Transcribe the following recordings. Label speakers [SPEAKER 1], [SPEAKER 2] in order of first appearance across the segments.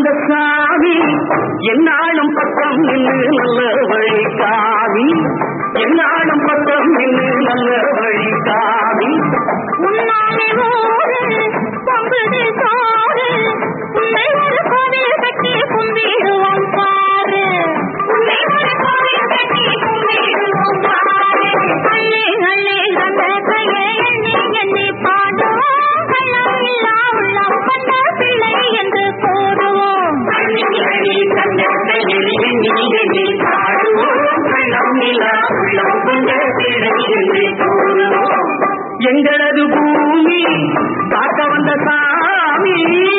[SPEAKER 1] வந்த சாமி என்னாலும் பக்கம் நின்று நல்ல வழி காமி என்னாலும் பக்கம் நின்று நல்ல வழி காமி
[SPEAKER 2] உன்னாலே ஊரு பொங்குது சோறு உன்னை ஒரு கோவில் கட்டி கும்பிடுவோம் பாரு உன்னை ஒரு கோவில் கட்டி கும்பிடுவோம் பாரு அள்ளி அள்ளி அந்த கையை எண்ணி எண்ணி பாடுவோம் கள்ளம் இல்லா உள்ளம் கொண்ட பிள்ளை என்று கூறுவோம்
[SPEAKER 1] அள்ளி அள்ளி தந்த கையில் எண்ணி எண்ணி பாடுவோம் வெள்ளம் நிலா உள்ளம் கொண்ட பிழை என்று கூறுவோம் எங்களது பூமி காக்க வந்த சாமி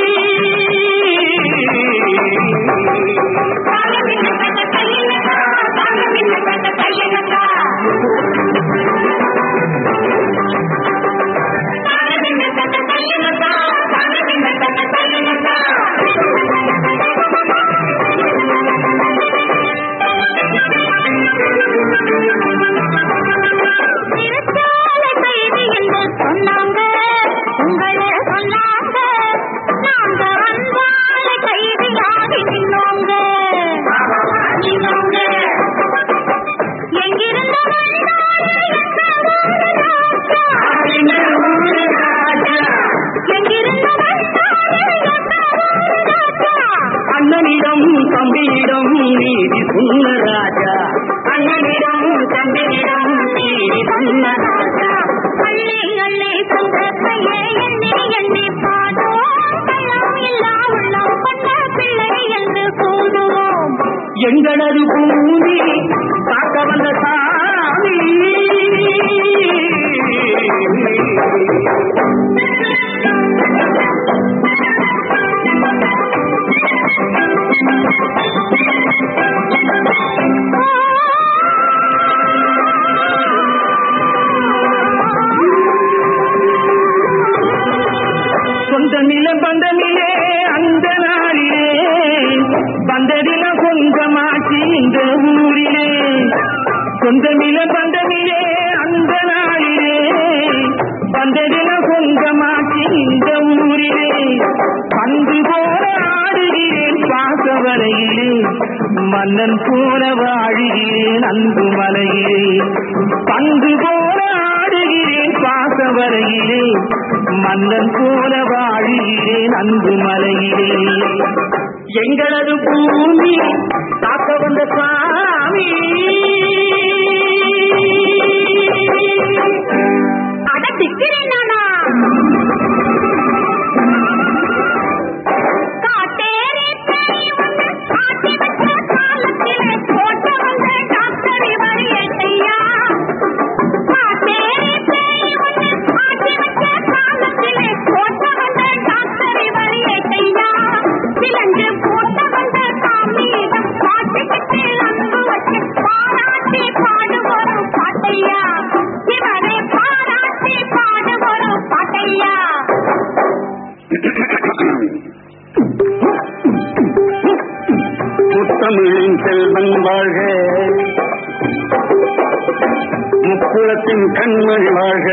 [SPEAKER 2] சிறைச்சாலை கைதி என்று சொன்னாங்க உங்களை சொன்னாங்க நாங்க அன்பால கைதியாகி நின்னோங்க எங்கிருந்து எங்கிருந்து
[SPEAKER 1] அண்ணனிடம் தம்பியிடம் நீதி சொன்ன ராஜா அண்ணனிடம் தம்பியிடம் நீதி சொன்ன ராஜா
[SPEAKER 2] அள்ளி அள்ளி தந்த கையை எண்ணி எண்ணி பாடுவோம் பள்ளம் இல்லா உள்ளம் கொண்ட பிள்ளை என்று கூறுவோம்
[SPEAKER 1] எங்களது பூமி காக்க வந்த சாமி சொந்த நில பந்தமிலே அந்த நாளிலே வந்ததில கொஞ்சமாச்சு இந்த ஊரிலே சொந்த நில பந்தமிலே அந்த நாளிலே வந்ததில கொஞ்சமாச்சு இந்த ஊரிலே பந்து போல ஆடுகிறேன் பாசவரையிலே மன்னன் போல வாழுகிறேன் அன்பு மலையிலே பந்து போல ஆடுகிறேன் பாசவரையிலே மன்னன் போல வாழுகிறேன் அன்பு மலையிலே எங்களது பூமி காக்க வந்த சாமி
[SPEAKER 2] அட திக்கிறேனாடா காட்டேரி தேடி வந்து காட்டி வச்ச காலத்திலே போட்டு வந்த டாக்டர் இவர் ஏட்டையா காட்டேரி தேடி வந்து காட்டி வச்ச காலத்திலே போட்டு வந்த டாக்டர் இவர் ஏட்டையா விலங்கு போட்டு வந்த சாமியிடம் பாட்டுக்கிட்டு அன்பு வச்சு பாராட்டி பாடு வரும் பாட்டையா இவரை பாராட்டி பாடு வரும் பாட்டையா
[SPEAKER 1] முத்தமிழின் செல்வன் வாழ்க முக்குளத்தின் கண்மணி வாழ்க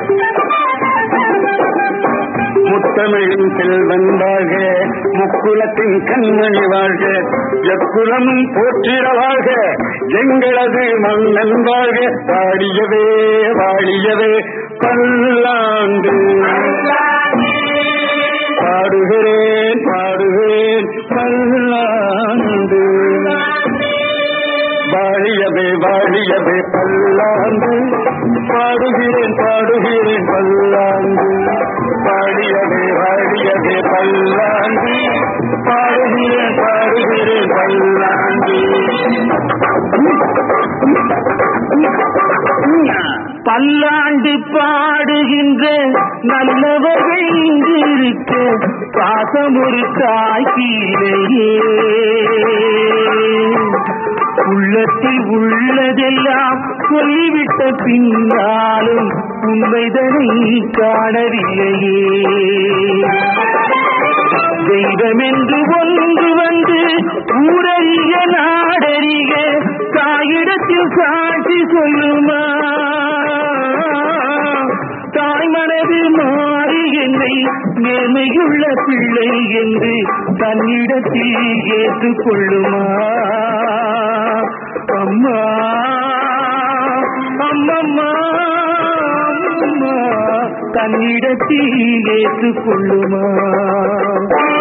[SPEAKER 1] முத்தமிழின் செல்வன் வாழ்க முக்குலத்தின் கண்மணி வாழ்க எக்குலமும் போற்றிட வாழ்க எங்களது மன்னன் வாழ்க வாழியவே வாழியவே பல்லாண்டு பாடுகிறேன் பாடுகிறேன் பல்லாண்டு வாழியவே வாழியவே பல்லாண்டு பாடுகிறேன் பாடுகிறேன் பல்லாண்டு பாடியவே வாழியவே பல்லாண்டு பாடுகிறேன் பாடுகிறேன் பல்லாண்டு பல்லாண்டு பாடுகின்ற நல்லவர்கள் இங்கு இருக்க பாசம் ஒரு தாய்க்கீரையே உள்ளத்தில் உள்ளதெல்லாம் சொல்லிவிட்ட பின்னாலும் உண்மைதனை காணவில்லையே தெய்வமென்று ஒன்று வந்து ஊரறிய நாடறிய தாயிடத்தில் சாட்சி சொல்லுமா தாய் மனது மாறி என்னை மேன்மையுள்ள பிள்ளை என்று தன்னிடத்தில் ஏற்றுக்கொள்ளுமா அம்மா அம்மம்மா அம்மம்மா தன்னிடத்தில் ஏற்றுக்கொள்ளுமா